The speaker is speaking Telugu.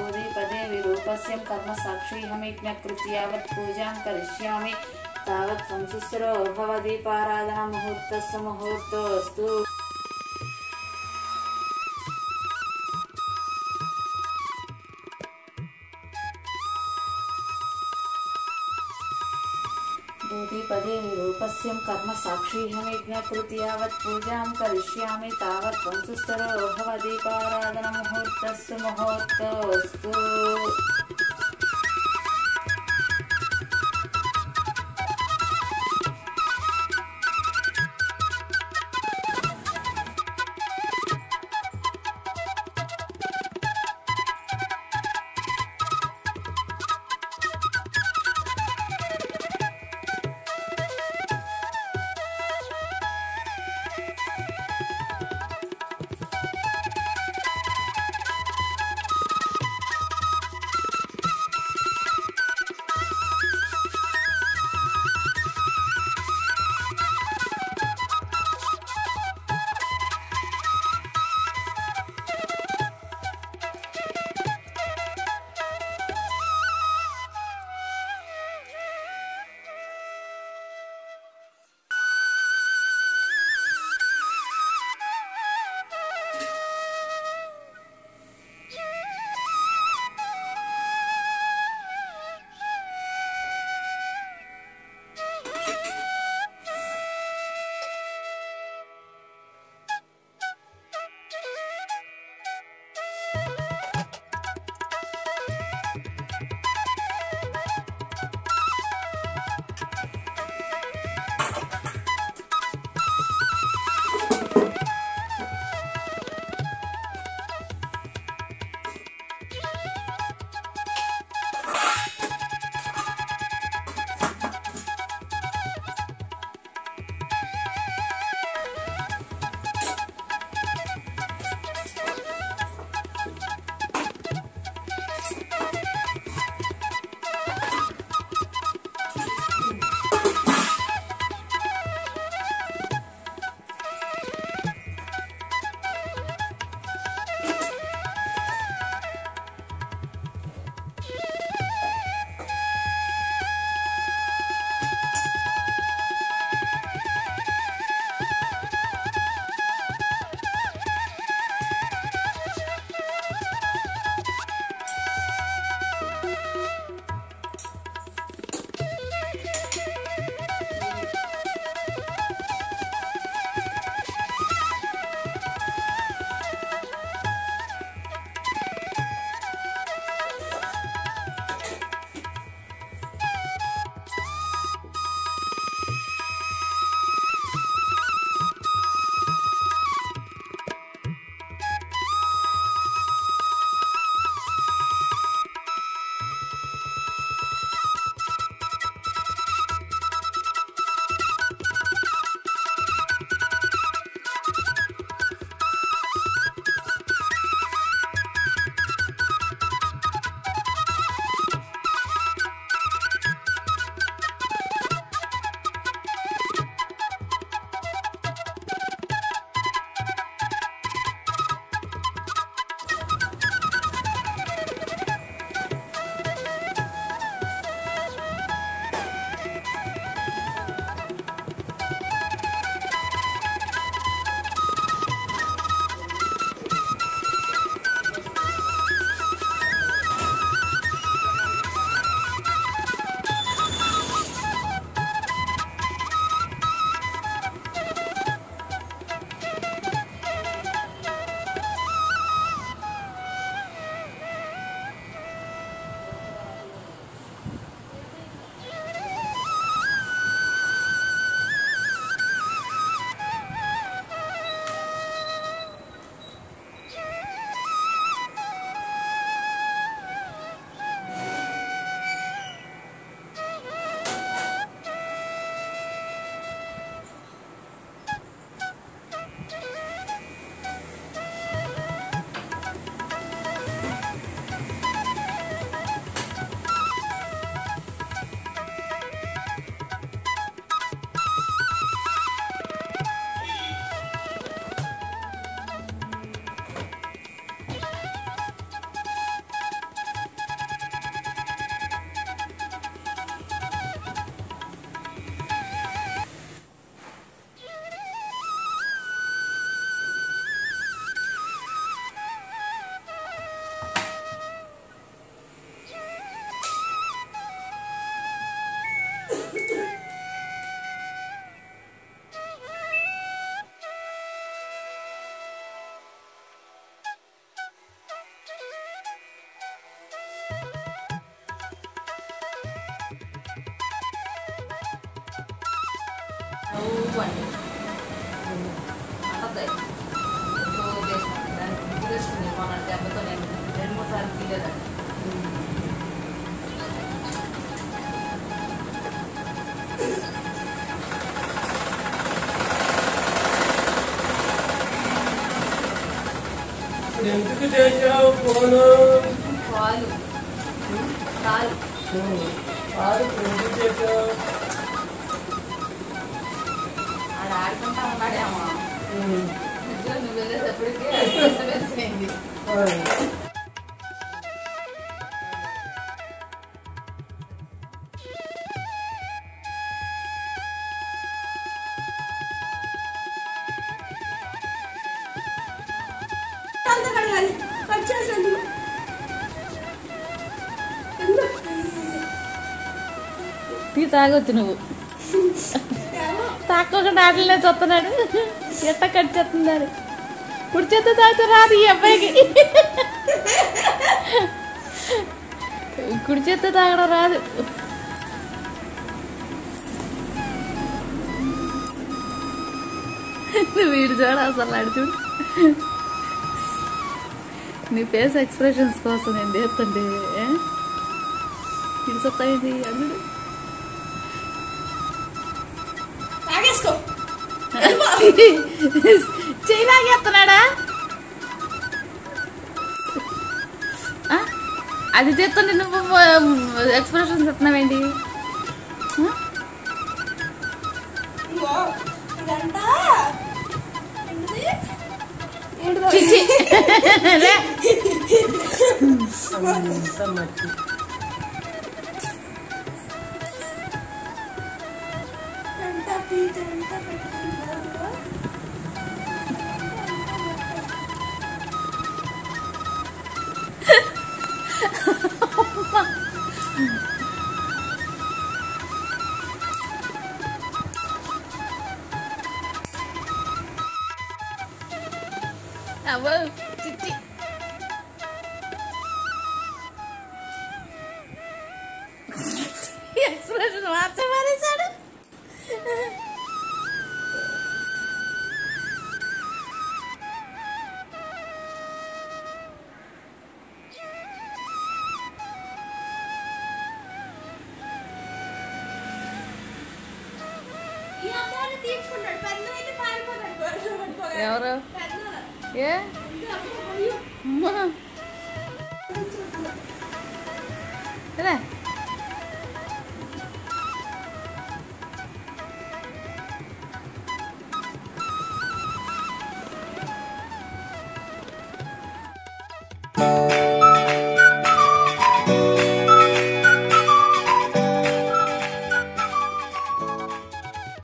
भूदिपदे विरूपस्यं कर्म साक्षीहमिज्ञकृति यावत् पूजां करिष्यामि तावत् संसुस्रो भवदीपाराधना मुहूर्तस्य मुहूर्तोऽस्तु भूतिपदे विरूपस्यं कर्म साक्षीहमिज्ञकृति यावत् पूजां करिष्यामि तावत् वंशस्तरो भवदीपाराधनमुहूर्तस्य मुहूर्तोऽस्तु అవు అండి అంటతాయి ఎప్పుడో చేస్తాను దానికి గుర్తు తెచ్చుకుంది మొన్న దెబ్బతో నేను రెండు మూడు సార్లు తీయలేదండి ఎందుకు చేసావు ఫోను పాలు పాలు పాలు ఎందుకు చేసావు ఆడ ఆడుకుంటా ఉన్నాడేమో నిద్ర నువ్వు వెళ్ళేటప్పటికి డిస్టర్బెన్స్ అయింది టీ తాగొచ్చు నువ్వు తాక్కోకుండా ఆటలనే చూస్తున్నాడు ఎట్ట కట్ చేస్తున్నాడు కుడి చేత తాగుతూ రాదు ఈ అబ్బాయికి కుడి చేత తాగడం రాదు నువ్వు వీడు చూడ అసలు ఆడు చూడు నీ ఫేస్ ఎక్స్ప్రెషన్స్ కోసం నేను చేస్తుంటే ఇటు సత్తాయింది అడుగుడు తాగేసుకో చేయలాగేస్తున్నాడా ఆ? అది చేస్తుంటే నువ్వు ఎక్స్ప్రెషన్స్ ఇస్తున్నావేంటి ఆ? ఇగో ఇదంతా ఏంటిది? ఏంటిదో చిచ్చి రే. అంత మట్టి ఇదంతా పీట అంతా పెట్టుకుంటారు అవ్వో చిచ్చి ఎక్స్ప్రెషన్ మార్చే మారేశాడు ఈ అమ్మాయిని తీసుకుంటాడు పెద్దనైతే పారిపోతాడు గొడవ పట్టుకోగానే. ఎవరు పెద్దోడు. ఏ ఇంకా అప్పుడు అయ్యో, అమ్మా. రా